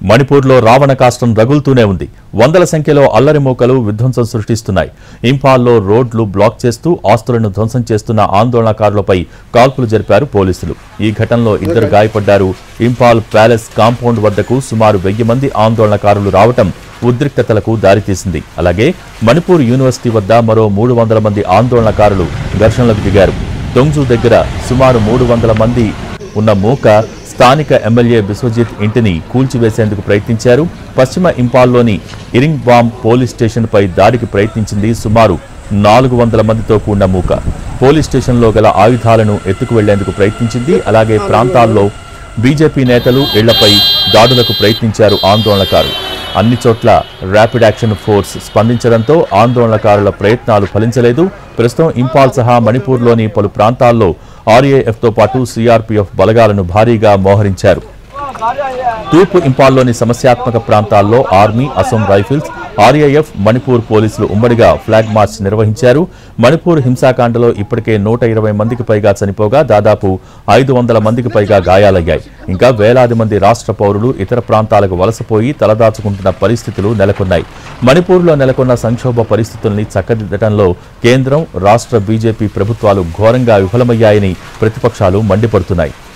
మణిపూర్లో రావణ కాష్టం రగులుతూనే ఉంది వందల సంఖ్యలో అల్లరి మూకలు విధ్వంసం సృష్టిస్తున్నాయి ఇంఫాల్లో రోడ్లు బ్లాక్ చేస్తూ ఆస్తులను ధ్వంసం చేస్తున్న ఆందోళనకారులపై కాల్పులు జరిపారు పోలీసులు ఈ ఘటనలో ఇద్దరు గాయపడ్డారు ఇంఫాల్ ప్యాలెస్ కాంపౌండ్ వద్దకు సుమారు వెయ్యి మంది ఆందోళనకారులు రావటం ఉద్రిక్తతలకు దారితీసింది అలాగే మణిపూర్ యూనివర్సిటీ వద్ద మరో మూడు వందల మంది ఆందోళనకారులు ఘర్షణలకు దిగారు తొంగ్జు దగ్గర సుమారు మూడు వందల మంది ఉన్న మూక స్థానిక ఎమ్మెల్యే బిశ్వజిత్ ఇంటిని కూల్చివేసేందుకు ప్రయత్నించారు పశ్చిమ ఇంపాల్లోని ఇరింగ్ బాంబ్ పోలీస్ స్టేషన్పై దాడికి ప్రయత్నించింది సుమారు నాలుగు వందల మందితో కూడిన మూక పోలీస్ స్టేషన్లో గల ఆయుధాలను ఎత్తుకు వెళ్లేందుకు ప్రయత్నించింది అలాగే ప్రాంతాల్లో బీజేపీ నేతలు ఇళ్లపై దాడులకు ప్రయత్నించారు ఆందోళనకారులు అన్ని చోట్ల ర్యాపిడ్ యాక్షన్ ఫోర్స్ స్పందించడంతో ఆందోళనకారుల ప్రయత్నాలు ఫలించలేదు ప్రస్తుతం ఇంపాల్ సహా మణిపూర్లోని పలు ప్రాంతాల్లో ఆర్ఏఎఫ్తో పాటు సీఆర్పీఎఫ్ బలగాలను భారీగా మోహరించారు తూర్పు ఇంపాల్లోని సమస్యాత్మక ప్రాంతాల్లో army Assam rifles RAF Manipur పోలీసులు ఉమ్మడిగా ఫ్లాగ్ మార్చ్ నిర్వహించారు మణిపూర్ హింసాకాండలో ఇప్పటికే నూట ఇరవై మందికి పైగా చనిపోగా దాదాపు ఐదు వందల మందికి పైగా గాయాలయ్యాయి ఇంకా వేలాది మంది రాష్ట్ర పౌరులు ఇతర ప్రాంతాలకు వలసపోయి తలదాచుకుంటున్న పరిస్థితులు నెలకొన్నాయి మణిపూర్లో నెలకొన్న సంక్షోభ పరిస్థితుల్ని చక్కదిద్దడంలో కేంద్రం రాష్ట్ర బీజేపీ ప్రభుత్వాలు ఘోరంగా విఫలమయ్యాయని ప్రతిపక్షాలు మండిపడుతున్నాయి